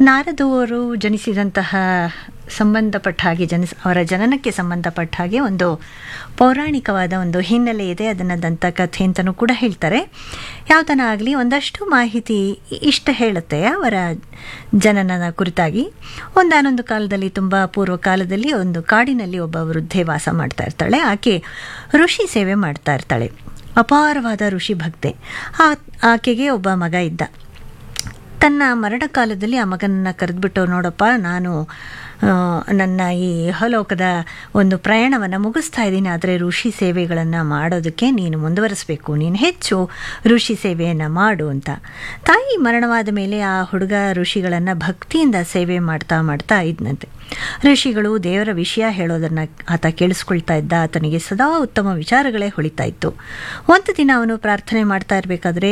ನಾರದವರು ಜನಿಸಿದಂತಹ ಸಂಬಂಧಪಟ್ಟ ಹಾಗೆ ಜನಿಸ್ ಅವರ ಜನನಕ್ಕೆ ಸಂಬಂಧಪಟ್ಟ ಹಾಗೆ ಒಂದು ಪೌರಾಣಿಕವಾದ ಒಂದು ಹಿನ್ನೆಲೆ ಇದೆ ಅದನ್ನು ದಂತಕಥೆ ಅಂತಲೂ ಕೂಡ ಹೇಳ್ತಾರೆ ಯಾವುದನ್ನ ಆಗಲಿ ಒಂದಷ್ಟು ಮಾಹಿತಿ ಇಷ್ಟ ಹೇಳುತ್ತೆ ಅವರ ಜನನದ ಕುರಿತಾಗಿ ಒಂದಾನೊಂದು ಕಾಲದಲ್ಲಿ ತುಂಬ ಪೂರ್ವ ಕಾಲದಲ್ಲಿ ಒಂದು ಕಾಡಿನಲ್ಲಿ ಒಬ್ಬ ವೃದ್ಧೆ ವಾಸ ಮಾಡ್ತಾ ಇರ್ತಾಳೆ ಆಕೆ ಋಷಿ ಸೇವೆ ಮಾಡ್ತಾ ಇರ್ತಾಳೆ ಅಪಾರವಾದ ಋಷಿ ಭಕ್ತೆ ಆ ಆಕೆಗೆ ಒಬ್ಬ ಮಗ ಇದ್ದ ತನ್ನ ಮರಣ ಕಾಲದಲ್ಲಿ ಆ ಮಗನನ್ನು ಕರೆದ್ಬಿಟ್ಟು ನೋಡಪ್ಪ ನಾನು ಆ, ನನ್ನ ಈ ಇಹಲೋಕದ ಒಂದು ಪ್ರಯಾಣವನ್ನು ಮುಗಿಸ್ತಾ ಇದ್ದೀನಿ ಆದರೆ ಋಷಿ ಸೇವೆಗಳನ್ನು ಮಾಡೋದಕ್ಕೆ ನೀನು ಮುಂದುವರಿಸಬೇಕು ನೀನು ಹೆಚ್ಚು ಋಷಿ ಸೇವೆಯನ್ನು ಮಾಡು ಅಂತ ತಾಯಿ ಮರಣವಾದ ಮೇಲೆ ಆ ಹುಡುಗ ಋಷಿಗಳನ್ನು ಭಕ್ತಿಯಿಂದ ಸೇವೆ ಮಾಡ್ತಾ ಮಾಡ್ತಾ ಇದ್ನಂತೆ ಋಷಿಗಳು ದೇವರ ವಿಷಯ ಹೇಳೋದನ್ನು ಆತ ಕೇಳಿಸ್ಕೊಳ್ತಾ ಇದ್ದ ಆತನಿಗೆ ಸದಾ ಉತ್ತಮ ವಿಚಾರಗಳೇ ಹೊಳಿತಾ ಇತ್ತು ಒಂದು ದಿನ ಅವನು ಪ್ರಾರ್ಥನೆ ಮಾಡ್ತಾ ಇರಬೇಕಾದ್ರೆ